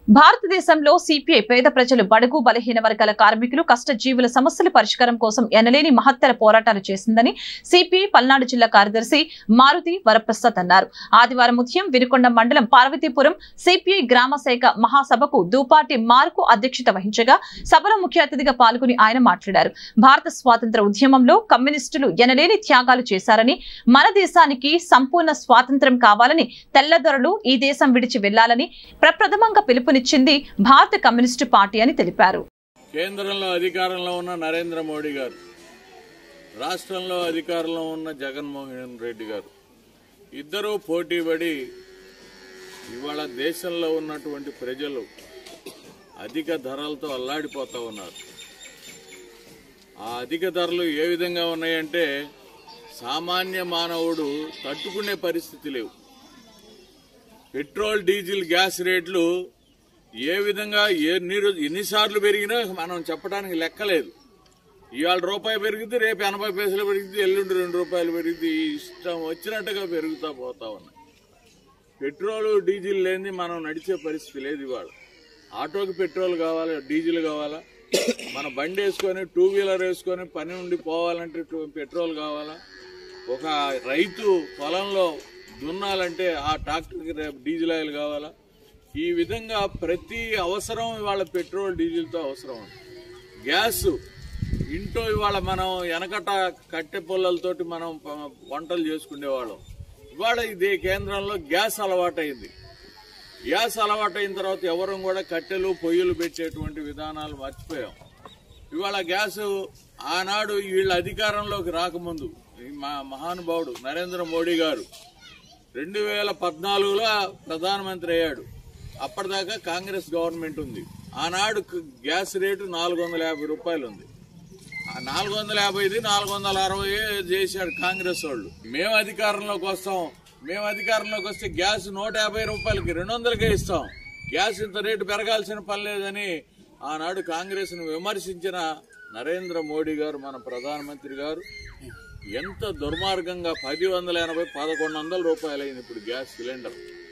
భారతదేశంలో సిపిఐ పేద ప్రజలు బడుగు బలహీన వర్గాల కార్మికులు కష్టజీవుల సమస్యల పరిష్కారం కోసం ఎనలేని మహత్తర పోరాటాలు చేసిందని సిపిఐ పల్నాడు జిల్లా కార్యదర్శి మారుతి వరప్రసాద్ అన్నారు ఆదివారం ఉదయం వినుకొండ మండలం పార్వతీపురం సిపిఐ గ్రామ శాఖ మహాసభకు దూపాటి మార్కు అధ్యక్షత వహించగా సభలో ముఖ్య అతిథిగా పాల్గొని ఆయన మాట్లాడారు భారత స్వాతంత్ర ఉద్యమంలో కమ్యూనిస్టులు ఎనలేని త్యాగాలు చేశారని మన దేశానికి సంపూర్ణ స్వాతంత్ర్యం కావాలని తెల్లదొరలు ఈ దేశం విడిచి వెళ్లాలని ప్రప్రథమంగా పిలుపునిచ్చింది భారత కమ్యూనిస్టు పార్టీ అని తెలిపారు కేంద్రంలో అధికారంలో ఉన్న నరేంద్ర మోడీ గారు రాష్ట్రంలో అధికారంలో ఉన్న జగన్మోహన్ రెడ్డి గారు ఇద్దరూ పోటీపడి ఇవాళ దేశంలో ఉన్నటువంటి ప్రజలు అధిక ధరలతో అల్లాడిపోతా ఉన్నారు ఆ అధిక ధరలు ఏ విధంగా ఉన్నాయంటే సామాన్య మానవుడు తట్టుకునే పరిస్థితి లేవు పెట్రోల్ డీజిల్ గ్యాస్ రేట్లు ఏ విధంగా ఏ నీరు ఎన్నిసార్లు పెరిగినా మనం చెప్పడానికి లెక్కలేదు ఇవాళ రూపాయి పెరిగింది రేపు ఎనభై పైసలు పెరిగింది ఎల్లుండి రెండు రూపాయలు పెరిగింది ఇష్టం వచ్చినట్టుగా పెరుగుతా పోతా ఉన్నాయి పెట్రోల్ డీజిల్ లేని మనం నడిచే పరిస్థితి లేదు ఇవాళ ఆటోకి పెట్రోల్ కావాలా డీజిల్ కావాలా మన బండి వేసుకొని టూ వీలర్ వేసుకొని పని నుండి పోవాలంటే టూ- పెట్రోల్ కావాలా ఒక రైతు పొలంలో దున్నాలంటే ఆ ట్రాక్టర్కి రేపు డీజిల్ ఆయిల్ కావాలా ఈ విధంగా ప్రతి అవసరం ఇవాళ పెట్రోల్ డీజిల్తో అవసరం ఉంది గ్యాస్ ఇంట్లో ఇవాళ మనం వెనకట కట్టె పుల్లలతోటి మనం ప- వంటలు చేసుకునేవాళ్ళం ఇవాళ ఇది కేంద్రంలో గ్యాస్ అలవాటైంది గ్యాస్ అలవాటైన తర్వాత ఎవరు కూడా కట్టెలు పొయ్యిలు పెట్టేటువంటి విధానాలు మర్చిపోయాం ఇవాళ గ్యాస్ ఆనాడు వీళ్ళ అధికారంలోకి రాకముందు ఈ మా మహానుభావుడు నరేంద్ర మోడీ గారు రెండు వేల పద్నాలుగులో ప్రధానమంత్రి అయ్యాడు అప్పటిదాకా కాంగ్రెస్ గవర్నమెంట్ ఉంది ఆనాడు క- గ్యాస్ రేటు నాలుగు వందల యాభై రూపాయలు ఉంది ఆ నాలుగు వందల యాభైది నాలుగు వందల అరవై చేశాడు కాంగ్రెస్ వాళ్ళు మేము అధికారంలోకి వస్తాం మేము అధికారంలోకి వస్తే గ్యాస్ నూట యాభై రూపాయలకి రెండు వందలకే ఇస్తాం గ్యాస్ ఇంత రేటు పెరగాల్సిన పని లేదని ఆనాడు కాంగ్రెస్ ను విమర్శించిన నరేంద్ర మోడీ గారు మన ప్రధానమంత్రి గారు ఎంత దుర్మార్గంగా పది వందల ఎనభై పదకొండు వందల రూపాయలు అయింది ఇప్పుడు గ్యాస్ సిలిండర్